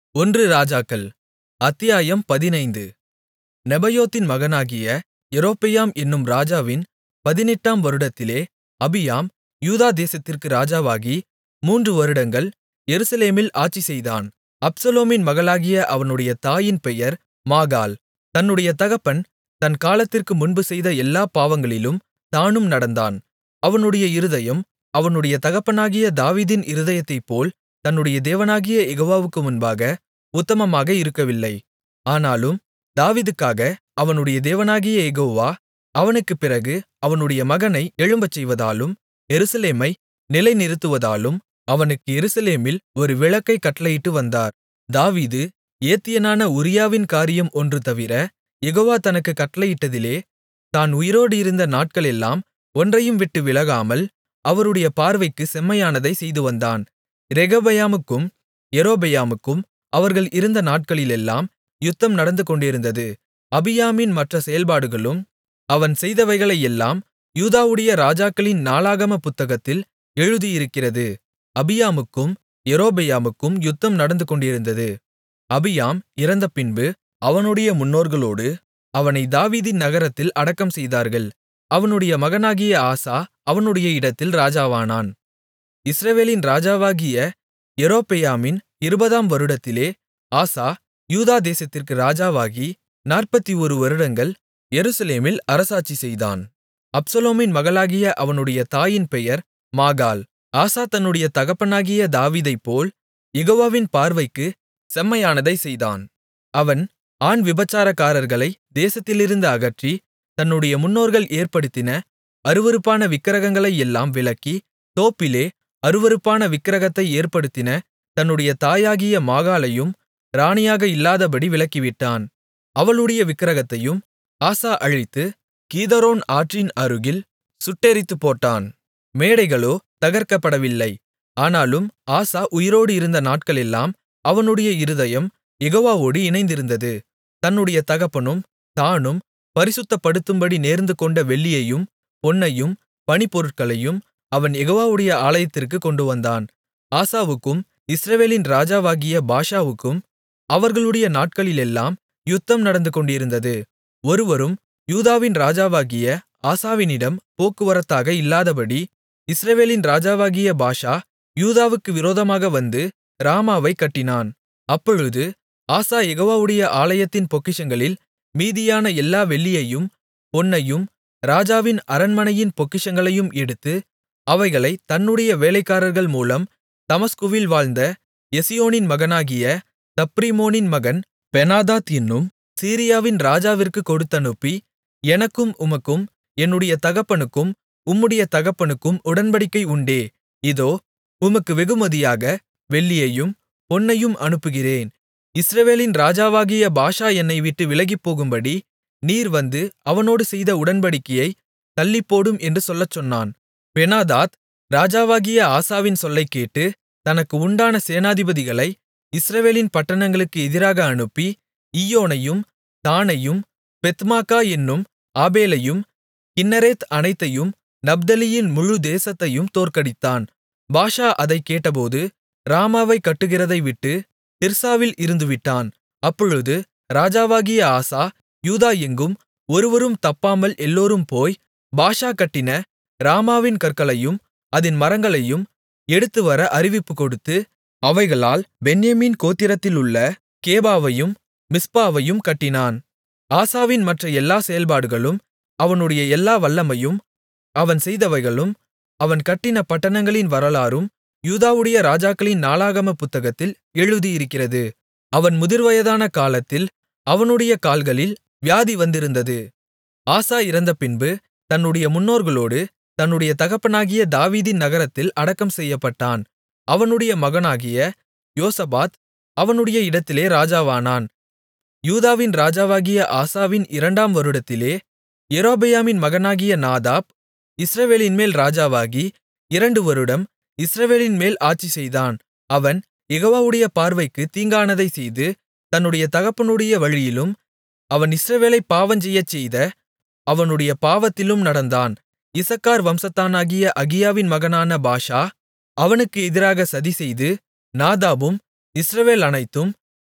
ஒன்று ராஜாக்கள் அத்தியாயம் பதினைந்து நெபயோத்தின் மகனாகிய யெரொபெயாம் என்னும் ராஜாவின் பதினெட்டாம் வருடத்திலே அபியாம் யூதா தேசத்திற்கு ராஜாவாகி மூன்று வருடங்கள் எருசலேமில் ஆட்சிசெய்தான் அப்சலோமின் மகளாகிய அவனுடைய தாயின் பெயர் மாகாள் தன்னுடைய தகப்பன் தன் காலத்திற்கு முன்பு செய்த எல்லாப் பாவங்களிலும் தானும் நடந்தான் அவனுடைய இருதயம் அவனுடைய தகப்பனாகிய தாவீதின் இருதயத்தைப்போல் தன்னுடைய தேவனாகிய யெகோவாவுக்கு முன்பாக உத்தமமாக இருக்கவில்லை ஆனாலும் தாவீதுக்காக அவனுடைய தேவனாகிய யெகோவா அவனுக்குப் பிறகு அவனுடைய மகனை எழும்பச்செய்வதாலும் எருசலேமை நிலைநிறுத்துவதாலும் அவனுக்கு எருசலேமில் ஒரு விளக்கைக் கட்டளையிட்டு வந்தார் தாவீது ஏத்தியனான உரியாவின் காரியம் ஒன்று தவிர யெகோவா தனக்குக் கட்டளையிட்டதிலே தான் உயிரோடு இருந்த நாட்களெல்லாம் ஒன்றையும் விட்டு விலகாமல் அவருடைய பார்வைக்குச் செம்மையானதைச் செய்துவந்தான் ரெகொபெயாமுக்கும் யெரொபெயாமுக்கும் அவர்கள் இருந்த நாட்களிலெல்லாம் யுத்தம் நடந்துகொண்டிருந்தது அபியாமின் மற்ற செயல்பாடுகளும் அவன் செய்தவைகளையெல்லாம் யூதாவுடைய ராஜாக்களின் நாளாகமப் புத்தகத்தில் எழுதியிருக்கிறது அபியாமுக்கும் யெரொபெயாமுக்கும் யுத்தம் நடந்துகொண்டிருந்தது அபியாம் இறந்தபின்பு அவனுடைய முன்னோர்களோடு அவனை தாவீதின் நகரத்தில் அடக்கம் செய்தார்கள் அவனுடைய மகனாகிய ஆசா அவனுடைய இடத்தில் ராஜாவானான் இஸ்ரவேலின் ராஜாவாகிய யெரொபெயாமின் இருபதாம் வருடத்திலே ஆசா யூதா தேசத்திற்கு ராஜாவாகி நாற்பத்தொரு வருடங்கள் எருசலேமில் அரசாட்சி செய்தான் அப்சலோமின் மகளாகிய அவனுடைய தாயின் பெயர் மாகாள் ஆசா தன்னுடைய தகப்பனாகிய தாவீதைப்போல் யெகோவாவின் பார்வைக்குச் செம்மையானதைச் செய்தான் அவன் ஆண் விபசாரக்காரர்களை தேசத்திலிருந்து அகற்றி தன்னுடைய முன்னோர்கள் ஏற்படுத்தின அருவருப்பான விக்கிரகங்களையெல்லாம் விலக்கி தோப்பிலே அருவருப்பான விக்கிரகத்தை ஏற்படுத்தின தன்னுடைய தாயாகிய மாகாளையும் ராணியாக இல்லாதபடி விலக்கிவிட்டான் அவளுடைய விக்கிரகத்தையும் ஆசா அழித்து கீதரோன் ஆற்றின் அருகில் சுட்டெரித்துப்போட்டான் மேடைகளோ தகர்க்கப்படவில்லை ஆனாலும் ஆசா உயிரோடு இருந்த நாட்களெல்லாம் அவனுடைய இருதயம் யெகோவாவோடு இணைந்திருந்தது தன்னுடைய தகப்பனும் தானும் பரிசுத்தப்படுத்தும்படி நேர்ந்துகொண்ட வெள்ளியையும் பொன்னையும் பணிப்பொருட்களையும் அவன் யெகோவாவுடைய ஆலயத்திற்குக் கொண்டுவந்தான் ஆசாவுக்கும் இஸ்ரவேலின் ராஜாவாகிய பாஷாவுக்கும் அவர்களுடைய நாட்களிலெல்லாம் யுத்தம் நடந்துகொண்டிருந்தது ஒருவரும் யூதாவின் ராஜாவாகிய ஆசாவினிடம் போக்குவரத்தாக இல்லாதபடி இஸ்ரவேலின் ராஜாவாகிய பாஷா யூதாவுக்கு விரோதமாக வந்து ராமாவைக் கட்டினான் அப்பொழுது ஆசா யெகோவாவுடைய ஆலயத்தின் பொக்கிஷங்களில் மீதியான எல்லா வெள்ளியையும் பொன்னையும் ராஜாவின் அரண்மனையின் பொக்கிஷங்களையும் எடுத்து அவைகளைத் தன்னுடைய வேலைக்காரர்கள் மூலம் தமஸ்குவில் வாழ்ந்த எசியோனின் மகனாகிய தப்ரிமோனின் மகன் பெனாதாத் என்னும் சீரியாவின் ராஜாவிற்குக் கொடுத்தனுப்பி எனக்கும் உமக்கும் என்னுடைய தகப்பனுக்கும் உம்முடைய தகப்பனுக்கும் உடன்படிக்கை உண்டே இதோ உமக்கு வெகுமதியாக வெள்ளியையும் பொன்னையும் அனுப்புகிறேன் இஸ்ரவேலின் ராஜாவாகிய பாஷா என்னை விட்டு விலகிப்போகும்படி நீர் வந்து அவனோடு செய்த உடன்படிக்கையைத் தள்ளிப்போடும் என்று சொல்லச் சொன்னான் பெனாதாத் ராஜாவாகிய ஆசாவின் சொல்லைக் கேட்டு தனக்கு உண்டான சேனாதிபதிகளை இஸ்ரவேலின் பட்டணங்களுக்கு எதிராக அனுப்பி ஈயோனையும் தாணையும் பெத்மாக்கா என்னும் ஆபேலையும் கின்னரேத் அனைத்தையும் நப்தலியின் முழு தேசத்தையும் தோற்கடித்தான் பாஷா அதைக் கேட்டபோது ராமாவைக் கட்டுகிறதை விட்டு திர்சாவில் இருந்துவிட்டான் அப்பொழுது ராஜாவாகிய ஆசா யூதா எங்கும் ஒருவரும் தப்பாமல் எல்லோரும் போய் பாஷா கட்டின ராமாவின் கற்களையும் அதின் மரங்களையும் எடுத்துவர அறிவிப்பு கொடுத்து அவைகளால் பென்யமீன் கோத்திரத்திலுள்ள கேபாவையும் மிஸ்பாவையும் கட்டினான் ஆசாவின் மற்ற எல்லா செயல்பாடுகளும் அவனுடைய எல்லா வல்லமையும் அவன் செய்தவைகளும் அவன் கட்டின பட்டணங்களின் வரலாறும் யூதாவுடைய ராஜாக்களின் நாளாகம புத்தகத்தில் எழுதியிருக்கிறது அவன் முதிர்வயதான காலத்தில் அவனுடைய கால்களில் வியாதி வந்திருந்தது ஆசா இறந்தபின்பு தன்னுடைய முன்னோர்களோடு தன்னுடைய தகப்பனாகிய தாவீதின் நகரத்தில் அடக்கம் செய்யப்பட்டான் அவனுடைய மகனாகிய யோசபாத் அவனுடைய இடத்திலே ராஜாவானான் யூதாவின் ராஜாவாகிய ஆசாவின் இரண்டாம் வருடத்திலே யெரொபெயாமின் மகனாகிய நாதாப் இஸ்ரவேலின்மேல் ராஜாவாகி இரண்டு வருடம் இஸ்ரவேலின்மேல் ஆட்சிசெய்தான் அவன் யெகோவாவுடைய பார்வைக்குத் தீங்கானதைச் செய்து தன்னுடைய தகப்பனுடைய வழியிலும் அவன் இஸ்ரவேலைப் பாவஞ்செய்யச் செய்த அவனுடைய பாவத்திலும் நடந்தான் இசக்கார் வம்சத்தானாகிய அகியாவின் மகனான பாஷா அவனுக்கு எதிராக சதிசெய்து நாதாபும் இஸ்ரவேல் அனைத்தும்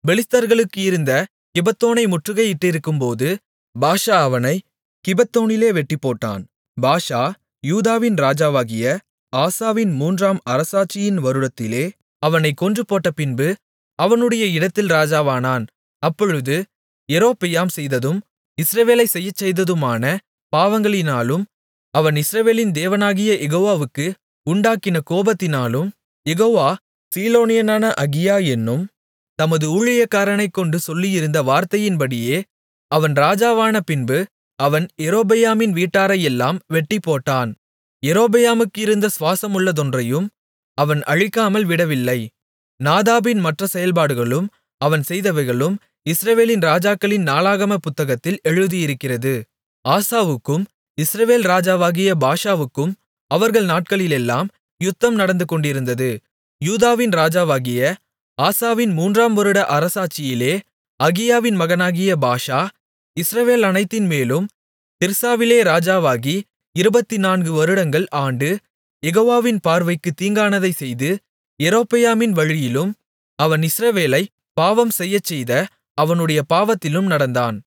பெலிஸ்தர்களுக்கு இருந்த கிபெத்தோனை முற்றுகையிட்டிருக்கும்போது பாஷா அவனைக் கிபெத்தோனிலே வெட்டிப்போட்டான் பாஷா யூதாவின் ராஜாவாகிய ஆசாவின் மூன்றாம் அரசாட்சியின் வருடத்திலே அவனைக் கொன்றுபோட்டபின்பு அவனுடைய இடத்தில் ராஜாவானான் அப்பொழுது யெரொபெயாம் செய்ததும் இஸ்ரவேலைச் செய்யச்செய்ததுமான பாவங்களினாலும் அவன் இஸ்ரவேலின் தேவனாகிய யெகோவாவுக்கு உண்டாக்கின கோபத்தினாலும் யெகோவா சீலோனியனான அகியா என்னும் தமது ஊழியக்காரனைக் கொண்டு சொல்லியிருந்த வார்த்தையின்படியே அவன் ராஜாவான பின்பு அவன் யெரொபெயாமின் வீட்டாரையெல்லாம் வெட்டிப்போட்டான் யெரொபெயாமுக்கு இருந்த சுவாசமுள்ளதொன்றையும் அவன் அழிக்காமல் விடவில்லை நாதாபின் மற்ற செயல்பாடுகளும் அவன் செய்தவைகளும் இஸ்ரவேலின் ராஜாக்களின் நாளாகமப் புத்தகத்தில் எழுதியிருக்கிறது ஆசாவுக்கும் இஸ்ரவேல் ராஜாவாகிய பாஷாவுக்கும் அவர்கள் நாட்களிலெல்லாம் யுத்தம் நடந்துகொண்டிருந்தது யூதாவின் ராஜாவாகிய ஆசாவின் மூன்றாம் வருட அரசாட்சியிலே அகியாவின் மகனாகிய பாஷா இஸ்ரவேல் அனைத்தின்மேலும் திர்சாவிலே ராஜாவாகி இருபத்துநான்கு வருடங்கள் ஆண்டு யெகோவாவின் பார்வைக்குத் தீங்கானதைச் செய்து யெரொபெயாமின் வழியிலும் அவன் இஸ்ரவேலைப் பாவம் செய்யச்செய்த அவனுடைய பாவத்திலும் நடந்தான்